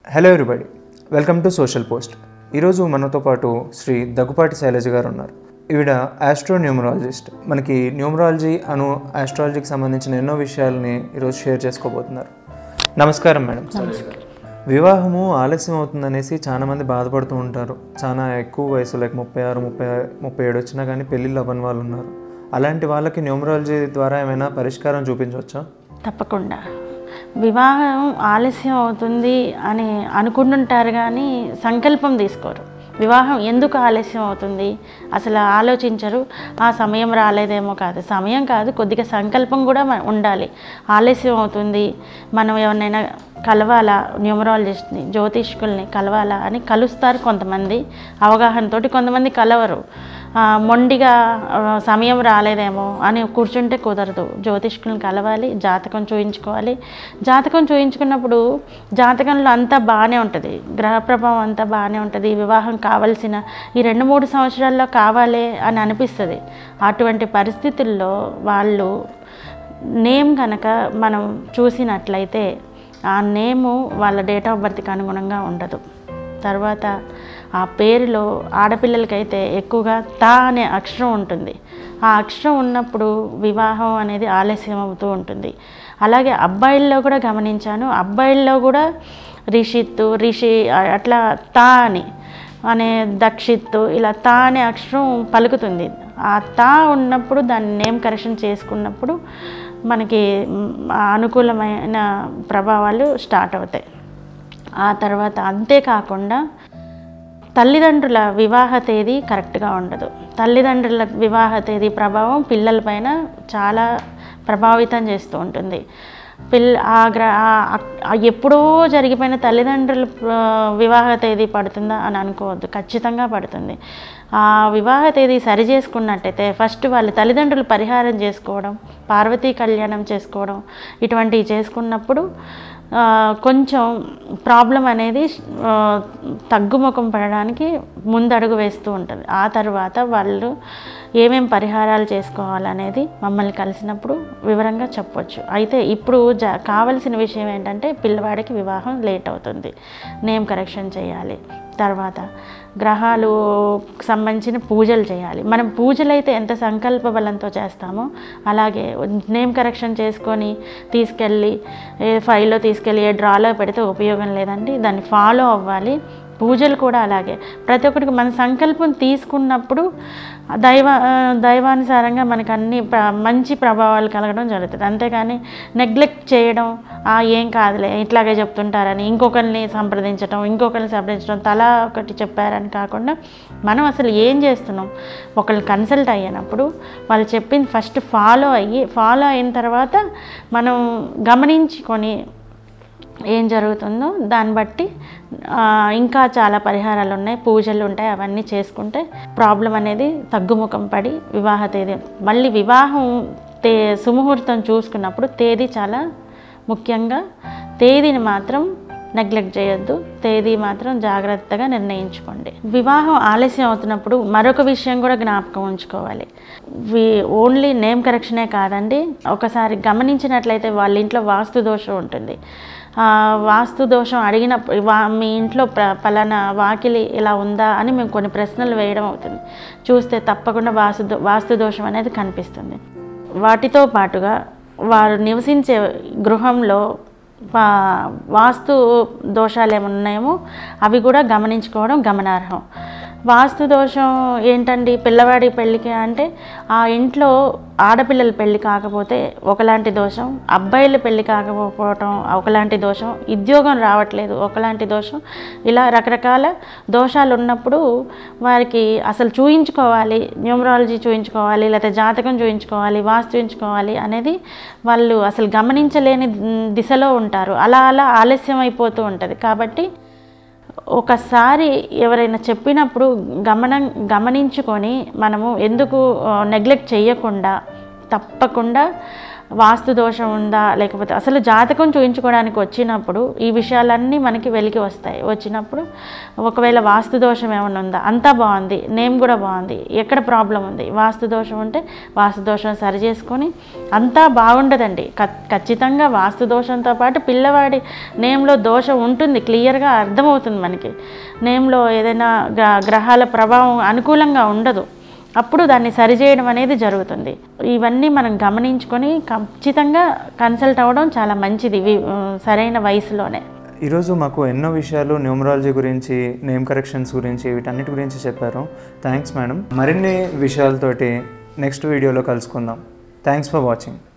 hello everybody welcome to social post ఈరోజు మనతో పాటు శ్రీ దగ్గుపాటి శైలజ గారు ఉన్నారు ఈవిడ ఆస్ట్రో న్యూమరాలజిస్ట్ మనకి న్యూమరాలజీ అను ఆస్ట్రాలజీకి సంబంధించిన ఎన్నో విషయాలని ఈరోజు షేర్ చేసుకోబోతున్నారు నమస్కారం మేడం వివాహము ఆలస్యం అవుతుందనేసి చాలా మంది బాధపడుతూ ఉంటారు చాలా ఎక్కువ వయసు లైక్ ముప్పై ఆరు ముప్పై ముప్పై ఏడు వచ్చినా కానీ పెళ్ళిళ్ళు అవ్వని వాళ్ళు ఉన్నారు అలాంటి వాళ్ళకి న్యూమరాలజీ ద్వారా ఏమైనా పరిష్కారం చూపించవచ్చా తప్పకుండా వివాహం ఆలస్యం అవుతుంది అని అనుకుంటుంటారు కానీ సంకల్పం తీసుకోరు వివాహం ఎందుకు ఆలస్యం అవుతుంది అసలు ఆలోచించరు ఆ సమయం రాలేదేమో కాదు సమయం కాదు కొద్దిగా సంకల్పం కూడా మ- ఉండాలి ఆలస్యం అవుతుంది మనం ఎవరినైనా కలవాలా న్యూమరాలజిస్ట్ని జ్యోతిష్కుల్ని కలవాలా అని కలుస్తారు కొంతమంది అవగాహనతోటి కొంతమంది కలవరు ఆ, మొండిగా ఆ, సమయం రాలేదేమో అని కూర్చుంటే కుదరదు జ్యోతిష్కుల్ని కలవాలి జాతకం చూయించుకోవాలి జాతకం చూయించుకున్నప్పుడు జాతకంలో అంతా బాగానే ఉంటుంది గ్రహ ప్రభావం అంతా బాగానే ఉంటుంది వివాహం కావాల్సిన ఈ రెండు మూడు సంవత్సరాల్లో కావాలి అని అనిపిస్తుంది అటువంటి పరిస్థితుల్లో వాళ్ళు నేమ్ కనుక మనం చూసినట్లయితే ఆ నేము వాళ్ళ డేట్ ఆఫ్ బర్త్కి అనుగుణంగా ఉండదు తర్వాత ఆ పేరులో ఆడపిల్లలకైతే ఎక్కువగా తా అనే అక్షరం ఉంటుంది ఆ అక్షరం ఉన్నప్పుడు వివాహం అనేది ఆలస్యం అవుతూ ఉంటుంది అలాగే అబ్బాయిల్లో కూడా గమనించాను అబ్బాయిల్లో కూడా రిషిత్తు రిషి అ- అట్లా తా అని అనే దక్షిత్తు ఇలా తా అనే అక్షరం పలుకుతుంది ఆ తా ఉన్నప్పుడు దాన్ని నేమ్ కరెక్షన్ చేసుకున్నప్పుడు మనకి మ్, ఆ అనుకూలమైన ప్రభావాలు స్టార్ట్ అవుతాయి ఆ తర్వాత అంతేకాకుండా తల్లిదండ్రుల వివాహ తేదీ కరెక్ట్గా ఉండదు తల్లిదండ్రుల వివాహ తేదీ ప్రభావం పిల్లలపైన చాలా ప్రభావితం చేస్తూ ఉంటుంది పిల్ల ఆ గ్ర ఆ- ఆ ఎప్పుడో జరిగిపోయిన తల్లిదండ్రుల ఆ, వివాహ తేదీ పడుతుందా అని అనుకోవద్దు ఖచ్చితంగా పడుతుంది ఆ వివాహ తేదీ సరి చేసుకున్నట్టయితే ఫస్ట్ వాళ్ళ తల్లిదండ్రులు పరిహారం చేసుకోవడం పార్వతీ కళ్యాణం చేసుకోవడం ఇటువంటివి చేసుకున్నప్పుడు ఆ, కొంచెం ప్రాబ్లం అనేది ఆ, తగ్గుముఖం పడడానికి ముందడుగు వేస్తూ ఉంటుంది ఆ తర్వాత వాళ్ళు ఏమేం పరిహారాలు చేసుకోవాలనేది మమ్మల్ని కలిసినప్పుడు వివరంగా చెప్పొచ్చు అయితే ఇప్పుడు జ కావలసిన విషయం ఏంటంటే పిల్లవాడికి వివాహం లేట్ అవుతుంది నేమ్ కరెక్షన్ చేయాలి తర్వాత గ్రహాలు సంబంధించిన పూజలు చేయాలి మనం పూజలు అయితే ఎంత సంకల్ప బలంతో చేస్తామో అలాగే నేమ్ కరెక్షన్ చేసుకొని తీసుకెళ్ళి ఏ ఫైల్లో తీసుకెళ్ళి ఏ డ్రాలో పెడితే ఉపయోగం లేదండి దాన్ని ఫాలో అవ్వాలి పూజలు కూడా అలాగే ప్రతి ఒక్కరికి మన సంకల్పం తీసుకున్నప్పుడు దైవ ఆ, దైవానుసారంగా మనకు అన్ని ప్ర మంచి ప్రభావాలు కలగడం జరుగుతుంది అంతేగాని నెగ్లెక్ట్ చేయడం "ఆ, ఏం కాదులే ఇట్లాగే చెప్తుంటారని ఇంకొకరిని సంప్రదించడం ఇంకొకరిని సంప్రదించడం తలా ఒకటి చెప్పారని కాకుండా మనం అసలు ఏం చేస్తున్నాం ఒకళ్ళు కన్సల్ట్ అయ్యినప్పుడు వాళ్ళు చెప్పింది ఫస్ట్ ఫాలో అయ్యి ఫాలో అయిన తర్వాత మనం గమనించుకొని ఏం జరుగుతుందో దాన్ని బట్టి ఆ, ఇంకా చాలా పరిహారాలు ఉన్నాయి పూజలు ఉంటాయి అవన్నీ చేసుకుంటే ప్రాబ్లం అనేది తగ్గుముఖం పడి వివాహ తేదీ మళ్ళీ వివాహం తే సుముహూర్తం చూసుకున్నప్పుడు తేదీ చాలా ముఖ్యంగా తేదీని మాత్రం నెగ్లెక్ట్ చేయొద్దు తేదీ మాత్రం జాగ్రత్తగా నిర్ణయించుకోండి వివాహం ఆలస్యం అవుతున్నప్పుడు మరొక విషయం కూడా జ్ఞాపకం ఉంచుకోవాలి వి ఓన్లీ నేమ్ కరెక్షనే కాదండి ఒకసారి గమనించినట్లయితే వాళ్ళ ఇంట్లో వాస్తు దోషం ఉంటుంది ఆ, వాస్తు దోషం అడిగిన వా మీ ఇంట్లో ప్ర పలానా వాకిలి ఇలా ఉందా అని మేము కొన్ని ప్రశ్నలు వేయడం అవుతుంది చూస్తే తప్పకుండా వాస్తు దో- వాస్తు దోషం అనేది కనిపిస్తుంది వాటితో పాటుగా వారు నివసించే గృహంలో వా- వాస్తు దోషాలు ఏమైనా ఉన్నాయేమో అవి కూడా గమనించుకోవడం గమనార్హం వాస్తు దోషం ఏంటండి పిల్లవాడి పెళ్ళికి అంటే ఆ ఇంట్లో ఆడపిల్లల పెళ్ళి కాకపోతే ఒకలాంటి దోషం అబ్బాయిల పెళ్ళి కాకపోవటం ఒకలాంటి దోషం ఉద్యోగం రావట్లేదు ఒకలాంటి దోషం ఇలా రకరకాల దోషాలు ఉన్నప్పుడు వారికి అసలు చూయించుకోవాలి న్యూమరాలజీ చూయించుకోవాలి లేకపోతే జాతకం చూయించుకోవాలి వాస్తు చూయించుకోవాలి అనేది వాళ్ళు అసలు గమనించలేని మ్, దిశలో ఉంటారు అలా అలా ఆలస్యం అయిపోతూ ఉంటుంది కాబట్టి ఒకసారి ఎవరైనా చెప్పినప్పుడు గమనం గమనించుకొని మనము ఎందుకు నెగ్లెక్ట్ చేయకుండా తప్పకుండా వాస్తు దోషం ఉందా లేకపోతే అసలు జాతకం చూయించుకోవడానికి వచ్చినప్పుడు ఈ విషయాలన్నీ మనకి వెలికి వస్తాయి వచ్చినప్పుడు ఒకవేళ వాస్తు దోషం ఏమైనా ఉందా అంతా బాగుంది నేమ్ కూడా బాగుంది ఎక్కడ ప్రాబ్లం ఉంది వాస్తు దోషం ఉంటే వాస్తు దోషం సరి చేసుకొని అంతా బాగుండదండి ఖ- ఖచ్చితంగా వాస్తు దోషంతో పాటు పిల్లవాడి నేమ్లో దోషం ఉంటుంది క్లియర్గా అర్థమవుతుంది మనకి నేమ్లో ఏదైనా గ్ర- గ్రహాల ప్రభావం అనుకూలంగా ఉండదు అప్పుడు దాన్ని సరిచేయడం అనేది జరుగుతుంది ఇవన్నీ మనం గమనించుకొని ఖచ్చితంగా కన్సల్ట్ అవ్వడం చాలా మంచిది వి- సరైన వయసులోనే ఈరోజు మాకు ఎన్నో విషయాలు న్యూమరాలజీ గురించి నేమ్ కరెక్షన్స్ గురించి వీటన్నిటి గురించి చెప్పారు థ్యాంక్స్ మేడం మరిన్ని విషయాలతోటి నెక్స్ట్ వీడియోలో కలుసుకుందాం థ్యాంక్స్ ఫర్ వాచింగ్